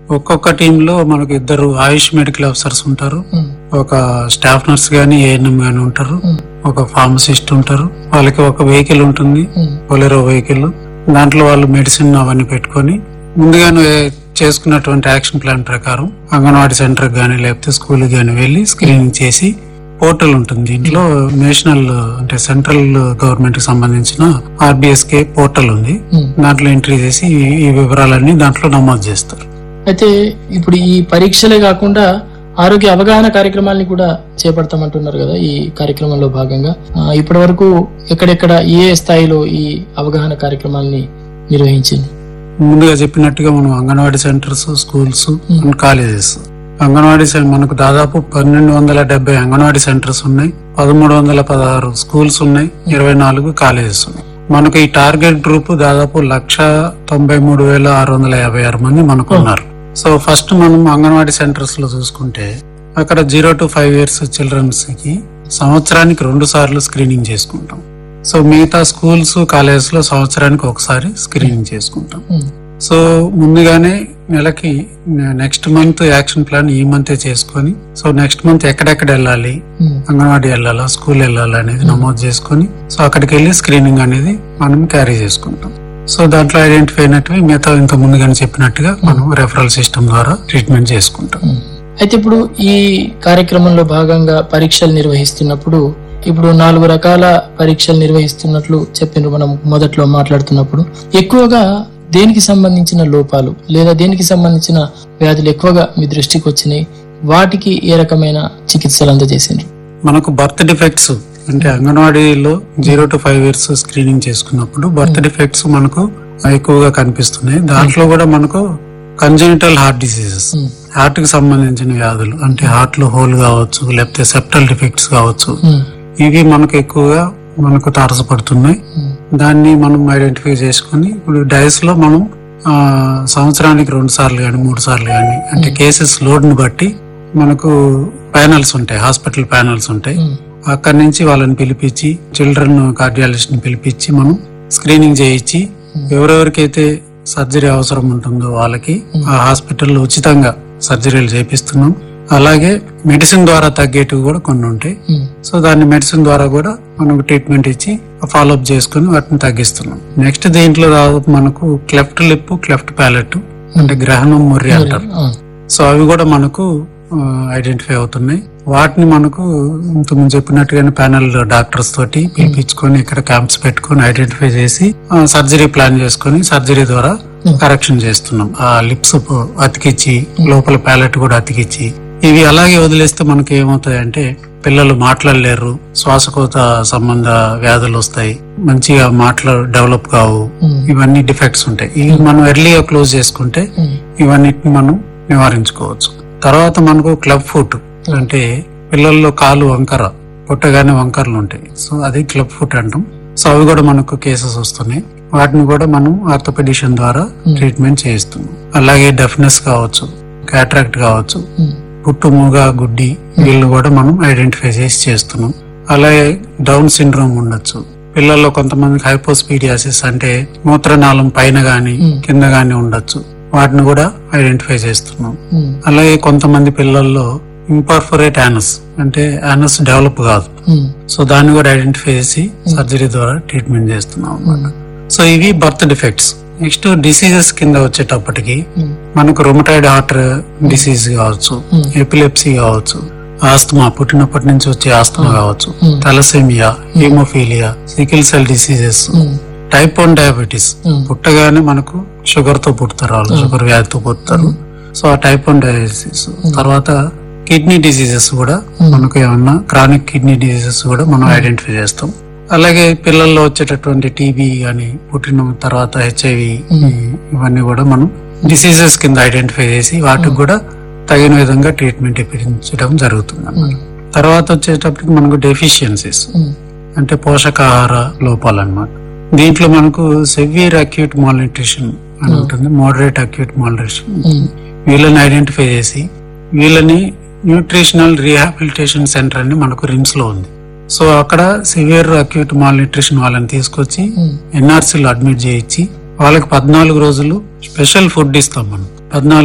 ఒక్కొక్క టీమ్ లో మనకు ఇద్దరు ఆయుష్ మెడికల్ ఆఫీసర్స్ ఉంటారు ఉమ్, ఒక స్టాఫ్ నర్స్ గాని ఏఎన్ఎం గాని ఉంటారు ఉమ్, ఒక ఫార్మసిస్ట్ ఉంటారు వాళ్ళకి ఒక వెహికల్ ఉంటుంది ఉమ్, బొలెరో వెహికల్ దాంట్లో వాళ్ళు మెడిసిన్ అవన్నీ పెట్టుకొని ముందుగానే చేసుకున్నటువంటి యాక్షన్ ప్లాన్ ప్రకారం అంగన్వాడీ సెంటర్ గానీ లేకపోతే స్కూల్ గానీ వెళ్లి స్క్రీనింగ్ చేసి పోర్టల్ ఉంటుంది దీంట్లో నేషనల్ అంటే సెంట్రల్ గవర్నమెంట్ కి సంబంధించిన ఆర్బిఎస్కే పోర్టల్ ఉంది ఉమ్. దాంట్లో ఎంట్రీ చేసి ఈ- ఈ వివరాలన్నీ దాంట్లో నమోదు చేస్తారు అయితే ఇప్పుడు ఈ పరీక్షలే కాకుండా ఆరోగ్య అవగాహన కార్యక్రమాల్ని కూడా చేపడతామంటున్నారు కదా ఈ కార్యక్రమంలో భాగంగా ఆ, ఇప్పటి వరకు ఎక్కడెక్కడ ఏ స్థాయిలో ఈ అవగాహన కార్యక్రమాల్ని నిర్వహించింది ముందుగా చెప్పినట్టుగా మనం anganwadi centres schools and colleges anganwadi సెం- మనకు దాదాపు పన్నెండు వందల డెబ్బై అంగన్వాడీ సెంటర్స్ ఉన్నాయి పదమూడు వందల పదహారు స్కూల్స్ ఉన్నాయి ఇరవై నాలుగు కాలేజెస్ ఉన్నాయి మనకు ఈ టార్గెట్ గ్రూప్ దాదాపు లక్ష తొంభై మూడు వేల ఆరు వందల యాభై ఆరు మంది మనకు ఉన్నారు సో ఫస్ట్ మనం అంగన్వాడీ సెంటర్స్ లో చూసుకుంటే అక్కడ zero to five years childrens కి సంవత్సరానికి రెండు సార్లు స్క్రీనింగ్ చేసుకుంటాం సో మిగతా స్కూల్స్ కాలేజెస్ లో సంవత్సరానికి ఒకసారి స్క్రీనింగ్ చేసుకుంటాం ఉమ్, సో ముందుగానే నెలకి నెక్స్ట్ మంత్ యాక్షన్ ప్లాన్ ఈ మంతే చేసుకొని సో నెక్స్ట్ మంత్ ఎక్కడెక్కడ వెళ్ళాలి ఉమ్, అంగన్వాడీ వెళ్ళాలా స్కూల్ వెళ్ళాలా అనేది నమోదు చేసుకొని సో అక్కడికి వెళ్ళి స్క్రీనింగ్ అనేది మనం క్యారీ చేసుకుంటాం సో దాంట్లో ఐడెంటిఫై అయినట్టువి మిగతా ఇంత ముందుగానే చెప్పినట్టుగా మనం రెఫరల్ సిస్టమ్ ద్వారా ట్రీట్మెంట్ చేసుకుంటాం ఉమ్. అయితే ఇప్పుడు ఈ కార్యక్రమంలో భాగంగా పరీక్షలు నిర్వహిస్తున్నప్పుడు ఇప్పుడు నాలుగు రకాల పరీక్షలు నిర్వహిస్తున్నట్లు చెప్పిండ్రు మనం మొదట్లో మాట్లాడుతున్నప్పుడు ఎక్కువగా దేనికి సంబంధించిన లోపాలు లేదా దేనికి సంబంధించిన వ్యాధులు ఎక్కువగా మీ దృష్టికి వచ్చినాయి వాటికి ఏ రకమైన చికిత్సలు అందజేసిండ్రు మనకు బర్త్ డిఫెక్ట్స్ అంటే అంగన్వాడీలో zero to five years screening చేసుకున్నప్పుడు బర్త్ డిఫెక్ట్స్ మనకు ఎక్కువగా కనిపిస్తున్నాయి దాంట్లో కూడా మనకు congenital heart diseases um, heart కి సంబంధించిన వ్యాధులు అంటే హార్ట్ లో హోల్ కావచ్చు లేకపోతే సెప్టల్ డిఫెక్ట్స్ కావచ్చు ఉమ్, ఇవి మనకు ఎక్కువగా మనకు తారసపడుతున్నాయి ఉమ్, దాన్ని మనం ఐడెంటిఫై చేసుకుని ఇప్పుడు డైస్ లో మనం ఆ, సంవత్సరానికి రెండు సార్లు కానీ మూడు సార్లు కానీ అంటే కేసెస్ లోడ్ ని బట్టి మనకు ప్యానల్స్ ఉంటాయి హాస్పిటల్ ప్యానల్స్ ఉంటాయి ఉమ్, అక్కడి నుంచి వాళ్ళని పిలిపించి చిల్డ్రన్ కార్డియాలజిస్ట్ ని పిలిపించి మనం స్క్రీనింగ్ చేయించి ఎవరెవరికైతే సర్జరీ అవసరం ఉంటుందో వాళ్ళకి ఆ హాస్పిటల్లో ఉచితంగా సర్జరీలు చేపిస్తున్నాం అలాగే మెడిసిన్ ద్వారా తగ్గేటివి కూడా కొన్ని ఉంటాయి ఉమ్, సో దాన్ని మెడిసిన్ ద్వారా కూడా మనకు ట్రీట్మెంట్ ఇచ్చి ఫాలో అప్ చేసుకుని వాటిని తగ్గిస్తున్నాం నెక్స్ట్ దీంట్లో దాదాపు మనకు క్లెఫ్ట్ లిప్ క్లెఫ్ట్ ప్యాలెట్ అంటే గ్రహణం ముర్రి అంటారు ఆ, సో అవి కూడా మనకు ఐడెంటిఫై అవుతున్నాయి వాటిని మనకు ఇంతకుముందు చెప్పినట్టుగానే ప్యానల్ డాక్టర్స్ తోటి పిలిపించుకొని ఇక్కడ క్యాంప్స్ పెట్టుకొని ఐడెంటిఫై చేసి సర్జరీ ప్లాన్ చేసుకొని సర్జరీ ద్వారా కరెక్షన్ చేస్తున్నాం ఆ లిప్స్ అతికిచ్చి లోపల ప్యాలెట్ కూడా అతికిచ్చి ఇవి అలాగే వదిలేస్తే మనకి ఏమవుతాయంటే పిల్లలు మాట్లాడలేరు శ్వాసకోత సంబంధ వ్యాధులు వస్తాయి మంచిగా మాటలు డెవలప్ కావు ఉమ్, ఇవన్నీ డిఫెక్ట్స్ ఉంటాయి ఇవి మనం ఎర్లీగా క్లోజ్ చేసుకుంటే ఉమ్, ఇవన్నిటిని మనం నివారించుకోవచ్చు తర్వాత మనకు క్లబ్ ఫుట్ అంటే పిల్లల్లో కాలు వంకర పుట్టగానే వంకరలు ఉంటాయి సో అది క్లబ్ ఫుట్ అంటాం సో అవి కూడా మనకు కేసెస్ వస్తున్నాయి వాటిని కూడా మనం ఆర్థోపెడిషన్ ద్వారా ట్రీట్మెంట్ చేయిస్తున్నాం అలాగే డెఫ్నెస్ కావచ్చు క్యాట్రాక్ట్ కావచ్చు ఉమ్, పుట్టు మూగ గుడ్డి వీళ్ళు కూడా మనం ఐడెంటిఫై చేసి చేస్తున్నాం అలాగే డౌన్ సిండ్రోమ్ ఉండొచ్చు పిల్లల్లో కొంతమందికి హైపోస్పీడియాసిస్ అంటే మూత్రనాళం పైన గాని కింద గాని ఉండొచ్చు వాటిని కూడా ఐడెంటిఫై చేస్తున్నాం ఉమ్, అలాగే కొంతమంది పిల్లల్లో ఇంపర్ఫొరేట్ యానస్ అంటే యానస్ డెవలప్ కాదు ఉమ్, సో దాన్ని కూడా ఐడెంటిఫై చేసి సర్జరీ ద్వారా ట్రీట్మెంట్ చేస్తున్నాం అన్నమాట సో ఇవి బర్త్ డిఫెక్ట్స్ నెక్స్ట్ డిసీజెస్ కింద వచ్చేటప్పటికి ఉమ్, మనకు రొమటైడ్ హార్ట్ డిసీజ్ కావచ్చు ఎపిలెప్సీ కావచ్చు ఆస్తమా పుట్టినప్పటి నుంచి వచ్చే ఆస్తమా కావచ్చు thalassemia haemophilia sickle cell diseases um, type one diabetes um, పుట్టగానే మనకు షుగర్ తో పుడతారు వాళ్ళు షుగర్ వ్యాధితో పుడతారు సో ఆ టైప్ వన్ డయాబెటీస్ తర్వాత కిడ్నీ డిసీజెస్ కూడా మనకు ఏమన్నా క్రానిక్ కిడ్నీ డిసీజెస్ కూడా మనం ఐడెంటిఫై చేస్తాం అలాగే పిల్లల్లో వచ్చేటటువంటి టీబీ గాని పుట్టిన తర్వాత హెచ్ఐవి ఇవన్నీ కూడా మనం డిసీజెస్ కింద ఐడెంటిఫై చేసి వాటికి కూడా తగిన విధంగా ట్రీట్మెంట్ ఇప్పించడం జరుగుతుంది అన్నమాట. తర్వాత వచ్చేటప్పటికి మనకు డెఫిషియన్సీస్ ఉమ్, అంటే పోషకాహార లోపాలు అన్నమాట దీంట్లో మనకు సెవియర్ అక్యూట్ మాల్న్యూట్రిషన్ అని ఉంటుంది మోడరేట్ అక్యూట్ మాల్న్యూట్రిషన్ ఉమ్, వీళ్ళని ఐడెంటిఫై చేసి వీళ్ళని న్యూట్రిషనల్ రీహాబిలిటేషన్ సెంటర్ అని మనకు రిమ్స్ లో ఉంది సో అక్కడ సివియర్ అక్యూట్ మాల్ న్యూట్రిషన్ వాళ్ళని తీసుకొచ్చి ఉమ్, ఎన్ఆర్సీలో అడ్మిట్ చేయించి వాళ్ళకి పద్నాలుగు రోజులు స్పెషల్ ఫుడ్ ఇస్తాం మనం పద్నాలుగు